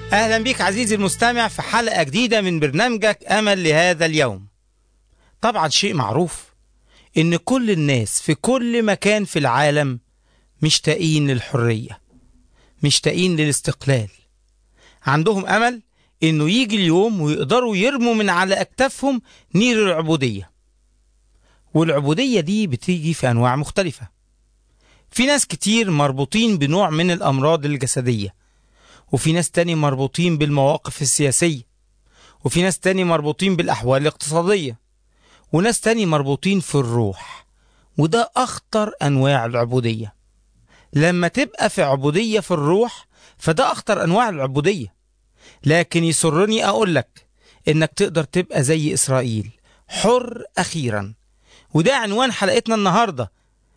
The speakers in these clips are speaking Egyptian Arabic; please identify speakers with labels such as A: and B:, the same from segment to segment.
A: أهلا بك عزيزي المستمع في حلقة جديدة من برنامجك أمل لهذا اليوم طبعا شيء معروف إن كل الناس في كل مكان في العالم مشتاقين للحرية مشتاقين للاستقلال عندهم أمل إنه يجي اليوم ويقدروا يرموا من على أكتافهم نير العبودية والعبودية دي بتيجي في أنواع مختلفة في ناس كتير مربوطين بنوع من الأمراض الجسدية وفي ناس تاني مربوطين بالمواقف السياسية وفي ناس تاني مربوطين بالأحوال الاقتصادية وناس تاني مربوطين في الروح وده أخطر أنواع العبودية لما تبقى في عبودية في الروح فده أخطر أنواع العبودية لكن يسرني أقول لك إنك تقدر تبقى زي إسرائيل حر أخيرا وده عنوان حلقتنا النهاردة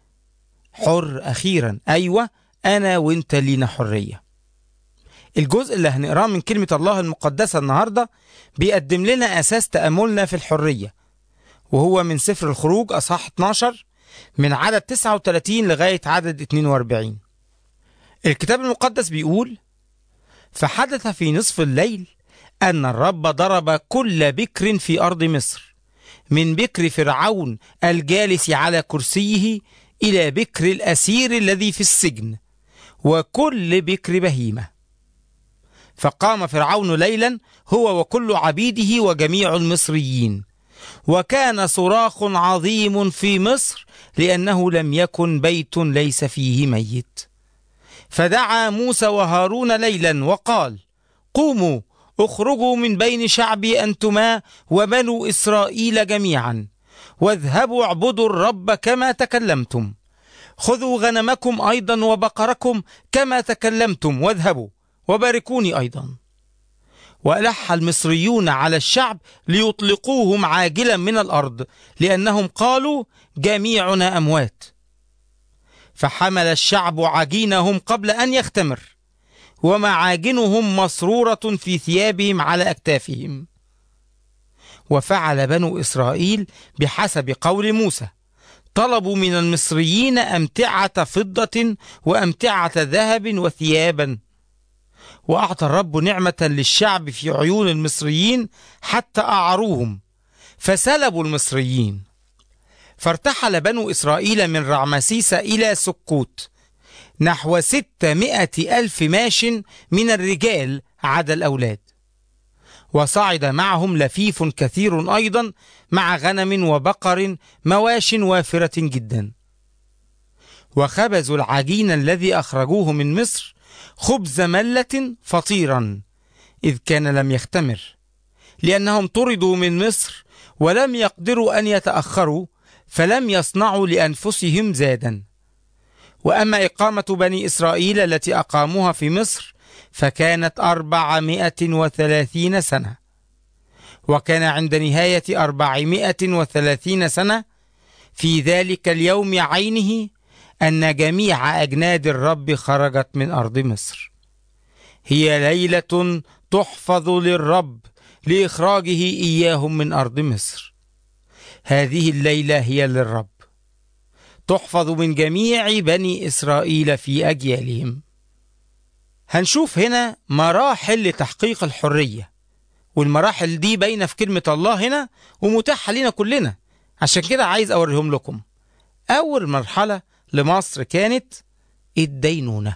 A: حر أخيرا أيوة أنا وإنت لينا حرية الجزء اللي هنقراه من كلمة الله المقدسة النهاردة بيقدم لنا أساس تأملنا في الحرية وهو من سفر الخروج أصحاح 12 من عدد 39 لغاية عدد 42 الكتاب المقدس بيقول فحدث في نصف الليل أن الرب ضرب كل بكر في أرض مصر من بكر فرعون الجالس على كرسيه إلى بكر الأسير الذي في السجن وكل بكر بهيمة فقام فرعون ليلا هو وكل عبيده وجميع المصريين وكان صراخ عظيم في مصر لأنه لم يكن بيت ليس فيه ميت فدعا موسى وهارون ليلا وقال قوموا اخرجوا من بين شعبي أنتما وبنو إسرائيل جميعا واذهبوا اعبدوا الرب كما تكلمتم خذوا غنمكم أيضا وبقركم كما تكلمتم واذهبوا وباركوني أيضا وألح المصريون على الشعب ليطلقوهم عاجلا من الأرض لأنهم قالوا جميعنا أموات فحمل الشعب عجينهم قبل أن يختمر ومعاجنهم مسرورة في ثيابهم على أكتافهم وفعل بنو إسرائيل بحسب قول موسى طلبوا من المصريين أمتعة فضة وأمتعة ذهب وثيابا وأعطى الرب نعمة للشعب في عيون المصريين حتى أعروهم فسلبوا المصريين فارتحل بنو إسرائيل من رعمسيس إلى سكوت نحو ستمائة ألف ماش من الرجال عدا الأولاد وصعد معهم لفيف كثير أيضا مع غنم وبقر مواش وافرة جدا وخبزوا العجين الذي أخرجوه من مصر خبز ملة فطيرا إذ كان لم يختمر لأنهم طردوا من مصر ولم يقدروا أن يتأخروا فلم يصنعوا لأنفسهم زادا وأما إقامة بني إسرائيل التي أقاموها في مصر فكانت أربعمائة وثلاثين سنة وكان عند نهاية أربعمائة وثلاثين سنة في ذلك اليوم عينه أن جميع أجناد الرب خرجت من أرض مصر هي ليلة تحفظ للرب لإخراجه إياهم من أرض مصر هذه الليلة هي للرب تحفظ من جميع بني إسرائيل في أجيالهم هنشوف هنا مراحل لتحقيق الحرية والمراحل دي باينة في كلمة الله هنا ومتاحة لنا كلنا عشان كده عايز أوريهم لكم أول مرحلة لمصر كانت الدينونة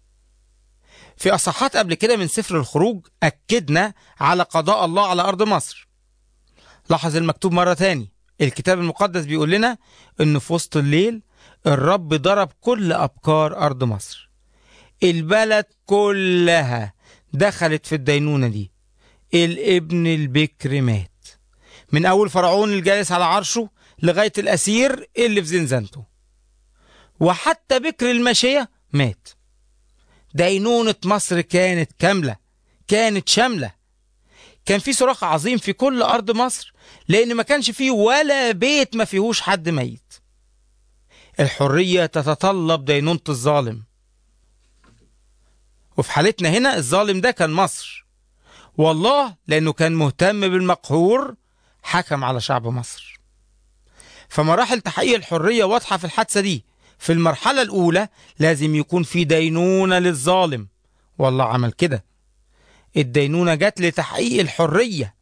A: في أصحات قبل كده من سفر الخروج أكدنا على قضاء الله على أرض مصر لاحظ المكتوب مرة تاني الكتاب المقدس بيقول لنا إن في وسط الليل الرب ضرب كل أبكار أرض مصر البلد كلها دخلت في الدينونة دي الابن البكر مات من أول فرعون الجالس على عرشه لغاية الأسير اللي في زنزانته وحتى بكر الماشية مات دينونة مصر كانت كاملة كانت شاملة كان في صراخ عظيم في كل أرض مصر لأن ما كانش فيه ولا بيت ما فيهوش حد ميت الحرية تتطلب دينونة الظالم وفي حالتنا هنا الظالم ده كان مصر والله لأنه كان مهتم بالمقهور حكم على شعب مصر فمراحل تحقيق الحرية واضحة في الحادثة دي في المرحلة الأولى لازم يكون في دينونة للظالم والله عمل كده الدينونة جت لتحقيق الحرية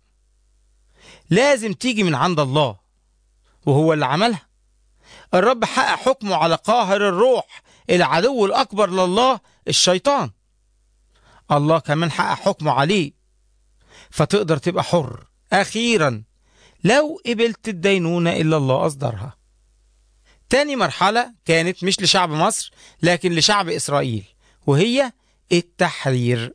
A: لازم تيجي من عند الله وهو اللي عملها الرب حقق حكمه على قاهر الروح العدو الأكبر لله الشيطان الله كمان حقق حكمه عليه فتقدر تبقى حر أخيرا لو قبلت الدينونة إلا الله أصدرها تاني مرحلة كانت مش لشعب مصر لكن لشعب إسرائيل وهي التحرير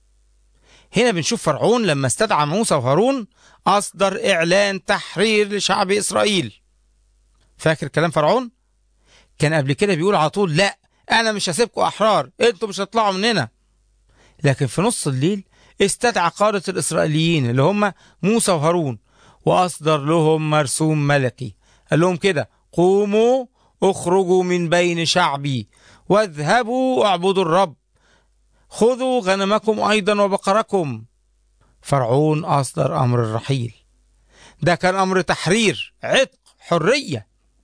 A: هنا بنشوف فرعون لما استدعى موسى وهارون أصدر إعلان تحرير لشعب إسرائيل فاكر كلام فرعون؟ كان قبل كده بيقول على طول لا أنا مش هسيبكم أحرار أنتوا مش هتطلعوا من هنا لكن في نص الليل استدعى قادة الإسرائيليين اللي هم موسى وهارون وأصدر لهم مرسوم ملكي قال لهم كده قوموا اخرجوا من بين شعبي واذهبوا اعبدوا الرب خذوا غنمكم أيضا وبقركم فرعون أصدر أمر الرحيل ده كان أمر تحرير عتق حرية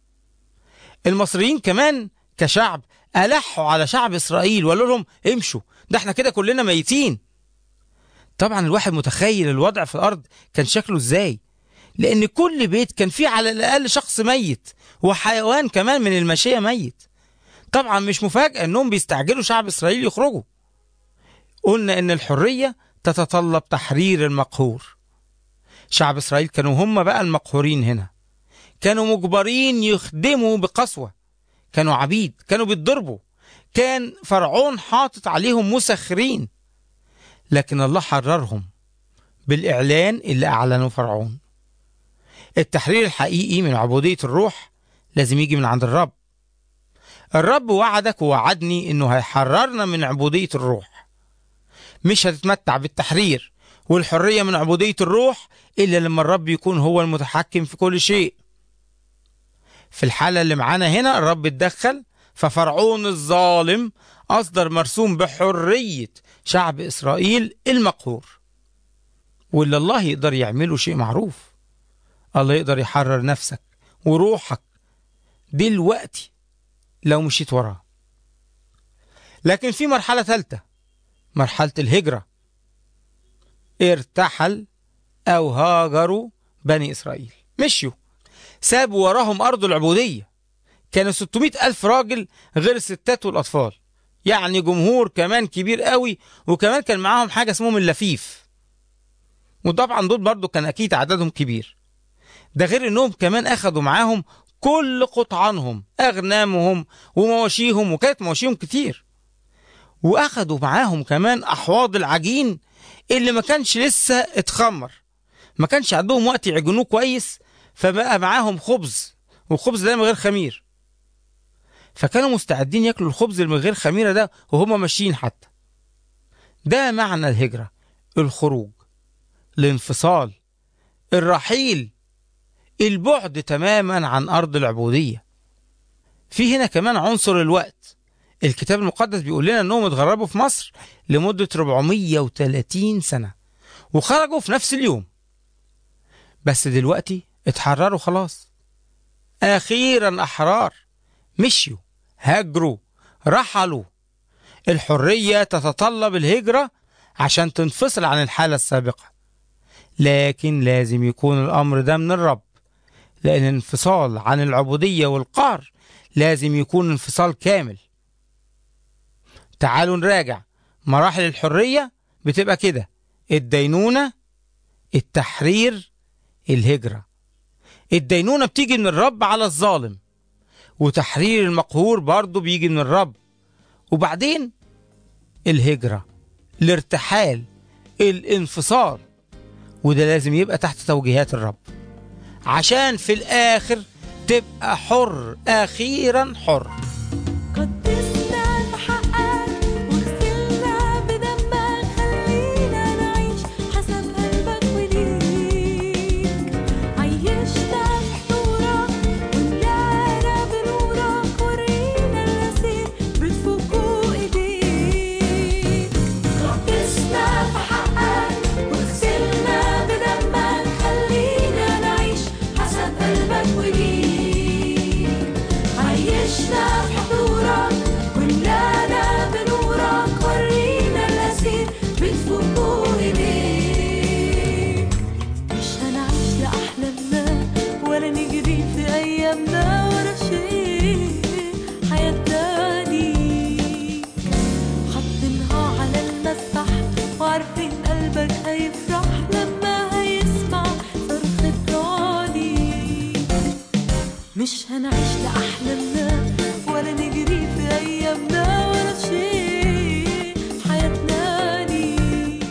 A: المصريين كمان كشعب ألحوا على شعب إسرائيل وقالوا لهم امشوا ده احنا كده كلنا ميتين طبعا الواحد متخيل الوضع في الأرض كان شكله ازاي لأن كل بيت كان فيه على الأقل شخص ميت وحيوان كمان من الماشية ميت طبعا مش مفاجأة أنهم بيستعجلوا شعب إسرائيل يخرجوا قلنا أن الحرية تتطلب تحرير المقهور شعب إسرائيل كانوا هم بقى المقهورين هنا كانوا مجبرين يخدموا بقسوة كانوا عبيد كانوا بيتضربوا كان فرعون حاطط عليهم مسخرين لكن الله حررهم بالإعلان اللي أعلنه فرعون التحرير الحقيقي من عبودية الروح لازم يجي من عند الرب الرب وعدك ووعدني انه هيحررنا من عبودية الروح مش هتتمتع بالتحرير والحرية من عبودية الروح إلا لما الرب يكون هو المتحكم في كل شيء في الحالة اللي معانا هنا الرب اتدخل ففرعون الظالم أصدر مرسوم بحرية شعب إسرائيل المقهور واللي الله يقدر يعمله شيء معروف الله يقدر يحرر نفسك وروحك دلوقتي لو مشيت وراه لكن في مرحلة ثالثة مرحلة الهجرة ارتحل أو هاجروا بني إسرائيل مشيوا سابوا وراهم أرض العبودية كانوا 600 ألف راجل غير الستات والأطفال يعني جمهور كمان كبير قوي وكمان كان معاهم حاجة اسمهم اللفيف وطبعا دول برضو كان أكيد عددهم كبير ده غير انهم كمان اخدوا معاهم كل قطعانهم اغنامهم ومواشيهم وكانت مواشيهم كتير واخدوا معاهم كمان احواض العجين اللي ما كانش لسه اتخمر ما كانش عندهم وقت يعجنوه كويس فبقى معاهم خبز والخبز ده من غير خمير فكانوا مستعدين ياكلوا الخبز اللي من غير خميره ده وهم ماشيين حتى ده معنى الهجره الخروج الانفصال الرحيل البعد تماما عن أرض العبودية في هنا كمان عنصر الوقت الكتاب المقدس بيقول لنا أنهم اتغربوا في مصر لمدة 430 سنة وخرجوا في نفس اليوم بس دلوقتي اتحرروا خلاص أخيرا أحرار مشيوا هاجروا رحلوا الحرية تتطلب الهجرة عشان تنفصل عن الحالة السابقة لكن لازم يكون الأمر ده من الرب لأن الانفصال عن العبودية والقهر لازم يكون انفصال كامل تعالوا نراجع مراحل الحرية بتبقى كده الدينونة التحرير الهجرة الدينونة بتيجي من الرب على الظالم وتحرير المقهور برضه بيجي من الرب وبعدين الهجرة الارتحال الانفصال وده لازم يبقى تحت توجيهات الرب عشان في الآخر تبقى حر أخيرا حر
B: قدسنا في حقك واغسلنا بدمك خلينا نعيش حسب قلبك وليك عيشنا في حضورك وملانا بنورك ورينا المسير بتفوق ايديك قدسنا في حقك واغسلنا بدمك خلينا نعيش حسب قلبك وليك عيشنا في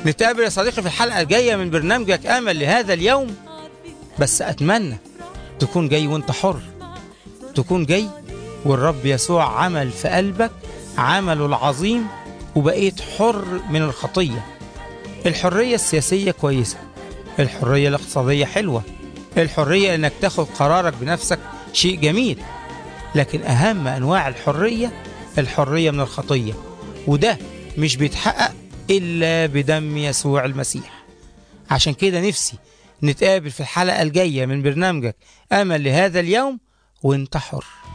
A: نتقابل يا صديقي في الحلقة الجاية من برنامجك أمل لهذا اليوم بس أتمنى تكون جاي وانت حر تكون جاي والرب يسوع عمل في قلبك عمله العظيم وبقيت حر من الخطية الحرية السياسية كويسة الحرية الاقتصادية حلوة الحرية انك تاخد قرارك بنفسك شيء جميل لكن اهم انواع الحرية الحرية من الخطية وده مش بيتحقق الا بدم يسوع المسيح عشان كده نفسي نتقابل في الحلقة الجاية من برنامجك امل لهذا اليوم وانت حر